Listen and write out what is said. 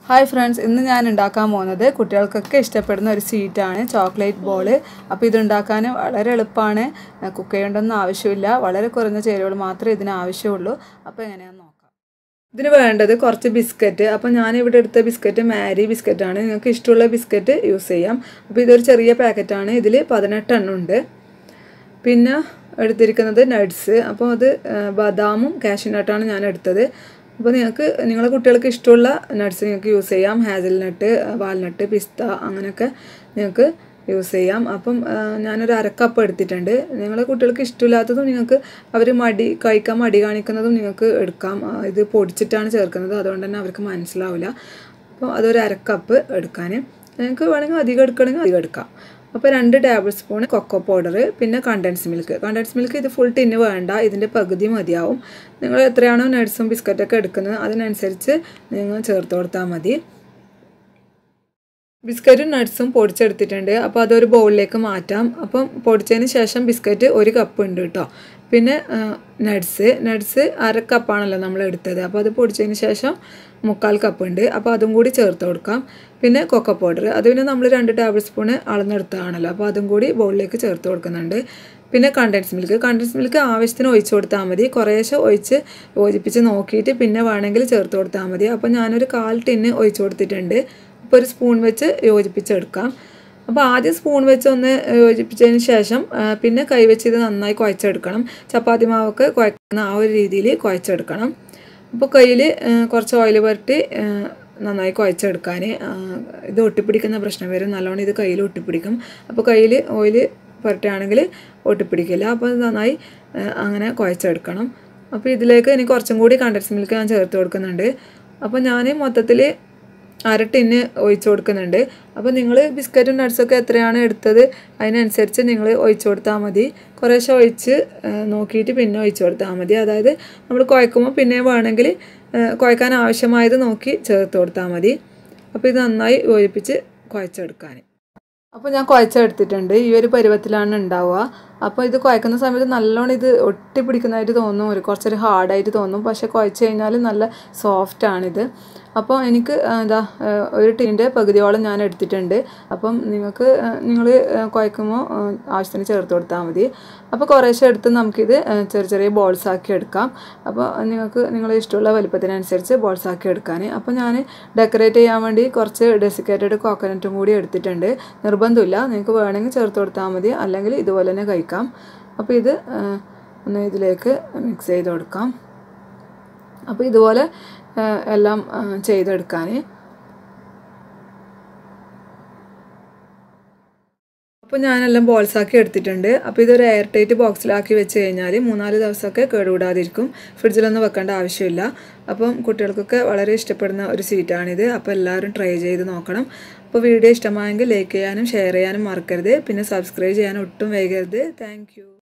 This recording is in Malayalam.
ഹായ് ഫ്രണ്ട്സ് ഇന്ന് ഞാൻ ഉണ്ടാക്കാൻ പോകുന്നത് കുട്ടികൾക്കൊക്കെ ഇഷ്ടപ്പെടുന്ന ഒരു സ്വീറ്റാണ് ചോക്ലേറ്റ് ബോൾ അപ്പോൾ ഇത് ഉണ്ടാക്കാൻ വളരെ എളുപ്പമാണ് കുക്ക് ചെയ്യേണ്ടൊന്നും ആവശ്യമില്ല വളരെ കുറഞ്ഞ ചേരുവകൾ മാത്രമേ ഇതിന് ആവശ്യമുള്ളൂ അപ്പോൾ എങ്ങനെയാണെന്ന് നോക്കാം ഇതിന് വേണ്ടത് കുറച്ച് ബിസ്ക്കറ്റ് അപ്പോൾ ഞാൻ ഇവിടെ എടുത്ത ബിസ്ക്കറ്റ് മാരി ബിസ്ക്കറ്റാണ് നിങ്ങൾക്ക് ഇഷ്ടമുള്ള ബിസ്ക്കറ്റ് യൂസ് ചെയ്യാം അപ്പോൾ ഇതൊരു ചെറിയ പാക്കറ്റാണ് ഇതിൽ പതിനെട്ട് എണ്ണം ഉണ്ട് പിന്നെ എടുത്തിരിക്കുന്നത് നട്ട്സ് അപ്പോൾ അത് ബദാമും കാഷ്യൂ നട്ടാണ് ഞാൻ എടുത്തത് അപ്പോൾ നിങ്ങൾക്ക് നിങ്ങളെ കുട്ടികൾക്ക് ഇഷ്ടമുള്ള നട്ട്സ് നിങ്ങൾക്ക് യൂസ് ചെയ്യാം ഹാസൽ നട്ട് വാൽനട്ട് പിസ്ത അങ്ങനെയൊക്കെ നിങ്ങൾക്ക് യൂസ് ചെയ്യാം അപ്പം ഞാനൊരു അരക്കപ്പ് എടുത്തിട്ടുണ്ട് നിങ്ങളെ കുട്ടികൾക്ക് ഇഷ്ടമില്ലാത്തതും നിങ്ങൾക്ക് അവർ മടി കഴിക്കാൻ മടി കാണിക്കുന്നതും നിങ്ങൾക്ക് എടുക്കാം ഇത് പൊടിച്ചിട്ടാണ് ചേർക്കുന്നത് അതുകൊണ്ട് തന്നെ അവർക്ക് മനസ്സിലാവില്ല അപ്പോൾ അതൊരു അരക്കപ്പ് എടുക്കാൻ നിങ്ങൾക്ക് വേണമെങ്കിൽ അധികം എടുക്കണമെങ്കിൽ അധികം എടുക്കാം അപ്പോൾ രണ്ട് ടേബിൾ സ്പൂൺ കൊക്കോ പൗഡർ പിന്നെ കണ്ടൻസ് മിൽക്ക് കണ്ടൻസ് മിൽക്ക് ഇത് ഫുൾ ടിന്ന് വേണ്ട ഇതിൻ്റെ പകുതി മതിയാവും നിങ്ങൾ എത്രയാണോ നട്ട്സും ബിസ്ക്കറ്റൊക്കെ എടുക്കുന്നത് അതിനനുസരിച്ച് നിങ്ങൾ ചേർത്ത് കൊടുത്താൽ മതി ബിസ്ക്കറ്റും നട്ട്സും പൊടിച്ചെടുത്തിട്ടുണ്ട് അപ്പോൾ അതൊരു ബൗളിലേക്ക് മാറ്റാം അപ്പം പൊടിച്ചതിന് ശേഷം ബിസ്ക്കറ്റ് ഒരു കപ്പ് ഉണ്ട് കേട്ടോ പിന്നെ നട്ട്സ് നട്ട്സ് അര കപ്പാണല്ലോ നമ്മൾ എടുത്തത് അപ്പോൾ അത് പൊടിച്ചതിന് ശേഷം മുക്കാൽ കപ്പ് ഉണ്ട് അപ്പോൾ അതും കൂടി ചേർത്ത് കൊടുക്കാം പിന്നെ കൊക്കോ പൗഡർ അത് പിന്നെ നമ്മൾ രണ്ട് ടേബിൾ സ്പൂണ് അളന്നെടുത്തതാണല്ലോ അപ്പോൾ അതും കൂടി ബൗളിലേക്ക് ചേർത്ത് കൊടുക്കുന്നുണ്ട് പിന്നെ കണ്ടൻസ് മിൽക്ക് കണ്ടൻസ് മിൽക്ക് ആവശ്യത്തിന് ഒഴിച്ചു കൊടുത്താൽ മതി കുറേശ്ശെ ഒഴിച്ച് യോജിപ്പിച്ച് നോക്കിയിട്ട് പിന്നെ വേണമെങ്കിൽ ചേർത്ത് കൊടുത്താൽ മതി അപ്പോൾ ഞാനൊരു കാൽ ടിന്ന് ഒഴിച്ചു കൊടുത്തിട്ടുണ്ട് ഇപ്പോൾ ഒരു സ്പൂൺ വെച്ച് യോജിപ്പിച്ചെടുക്കാം അപ്പോൾ ആദ്യം സ്പൂൺ വെച്ച് ഒന്ന് യോജിപ്പിച്ചതിന് ശേഷം പിന്നെ കൈവച്ച് ഇത് നന്നായി കുഴച്ചെടുക്കണം ചപ്പാത്തി മാവൊക്കെ കുഴക്കുന്ന ആ ഒരു രീതിയിൽ കുഴച്ചെടുക്കണം അപ്പോൾ കയ്യിൽ കുറച്ച് ഓയിൽ പുരട്ടി നന്നായി കുഴച്ചെടുക്കാൻ ഇത് ഒട്ടിപ്പിടിക്കുന്ന പ്രശ്നം വരും നല്ലോണം ഇത് കയ്യിൽ ഒട്ടിപ്പിടിക്കും അപ്പോൾ കയ്യിൽ ഓയിൽ പുരട്ടുകയാണെങ്കിൽ ഒട്ടിപ്പിടിക്കില്ല അപ്പോൾ നന്നായി അങ്ങനെ കുഴച്ചെടുക്കണം അപ്പോൾ ഇതിലേക്ക് ഇനി കുറച്ചും കൂടി കണ്ടൻസ് മിൽക്ക് ഞാൻ ചേർത്ത് കൊടുക്കുന്നുണ്ട് അപ്പോൾ ഞാൻ മൊത്തത്തിൽ അര ടിന്ന് ഒഴിച്ചു കൊടുക്കുന്നുണ്ട് അപ്പോൾ നിങ്ങൾ ബിസ്ക്കറ്റും നട്ട്സൊക്കെ എത്രയാണ് എടുത്തത് അതിനനുസരിച്ച് നിങ്ങൾ ഒഴിച്ചു കൊടുത്താൽ മതി കുറേശ്ശെ ഒഴിച്ച് നോക്കിയിട്ട് പിന്നെ ഒഴിച്ചു കൊടുത്താൽ മതി അതായത് നമ്മൾ കുഴക്കുമ്പോൾ പിന്നെ വേണമെങ്കിൽ കുഴക്കാൻ ആവശ്യമായത് നോക്കി ചേർത്ത് കൊടുത്താൽ മതി അപ്പോൾ ഇത് നന്നായി യോജിപ്പിച്ച് കുഴച്ചെടുക്കാൻ അപ്പോൾ ഞാൻ കുഴച്ചെടുത്തിട്ടുണ്ട് ഈ ഒരു പരുവത്തിലാണ് ഉണ്ടാവുക അപ്പോൾ ഇത് കുഴക്കുന്ന സമയത്ത് നല്ലോണം ഇത് ഒട്ടിപ്പിടിക്കുന്നതായിട്ട് തോന്നും ഒരു കുറച്ചൊരു ഹാർഡായിട്ട് തോന്നും പക്ഷേ കുഴച്ച് കഴിഞ്ഞാൽ നല്ല സോഫ്റ്റാണിത് അപ്പോൾ എനിക്ക് എന്താ ഒരു ടീൻ്റെ പകുതിയോളം ഞാൻ എടുത്തിട്ടുണ്ട് അപ്പം നിങ്ങൾക്ക് നിങ്ങൾ കുഴക്കുമ്പോൾ ആവശ്യത്തിന് ചേർത്ത് കൊടുത്താൽ മതി അപ്പോൾ കുറേശ്ശെ എടുത്ത് നമുക്കിത് ചെറിയ ചെറിയ ബോൾസ് ആക്കി എടുക്കാം അപ്പോൾ നിങ്ങൾക്ക് നിങ്ങളെ ഇഷ്ടമുള്ള വലുപ്പത്തിനനുസരിച്ച് ബോൾസ് ആക്കി എടുക്കാൻ അപ്പോൾ ഞാൻ ഡെക്കറേറ്റ് ചെയ്യാൻ വേണ്ടി കുറച്ച് ഡെസിക്കേറ്റഡ് കോക്കനട്ടും കൂടി എടുത്തിട്ടുണ്ട് നിർബന്ധമില്ല നിങ്ങൾക്ക് വേണമെങ്കിൽ ചേർത്ത് കൊടുത്താൽ മതി അല്ലെങ്കിൽ ഇതുപോലെ തന്നെ കഴിക്കാം അപ്പോൾ ഇത് ഒന്ന് ഇതിലേക്ക് മിക്സ് ചെയ്ത് കൊടുക്കാം അപ്പോൾ ഇതുപോലെ എല്ലാം ചെയ്തെടുക്കാൻ അപ്പോൾ ഞാനെല്ലാം ബോൾസാക്കി എടുത്തിട്ടുണ്ട് അപ്പോൾ ഇതൊരു എയർ ടൈറ്റ് ബോക്സിലാക്കി വെച്ച് കഴിഞ്ഞാൽ മൂന്നാല് ദിവസമൊക്കെ കേടുകൂടാതിരിക്കും ഫ്രിഡ്ജിലൊന്നും വെക്കേണ്ട ആവശ്യമില്ല അപ്പം കുട്ടികൾക്കൊക്കെ വളരെ ഇഷ്ടപ്പെടുന്ന ഒരു സ്വീറ്റാണിത് അപ്പോൾ എല്ലാവരും ട്രൈ ചെയ്ത് നോക്കണം അപ്പോൾ വീഡിയോ ഇഷ്ടമായെങ്കിൽ ലൈക്ക് ചെയ്യാനും ഷെയർ ചെയ്യാനും മറക്കരുത് പിന്നെ സബ്സ്ക്രൈബ് ചെയ്യാനും ഒട്ടും വൈകരുത് താങ്ക്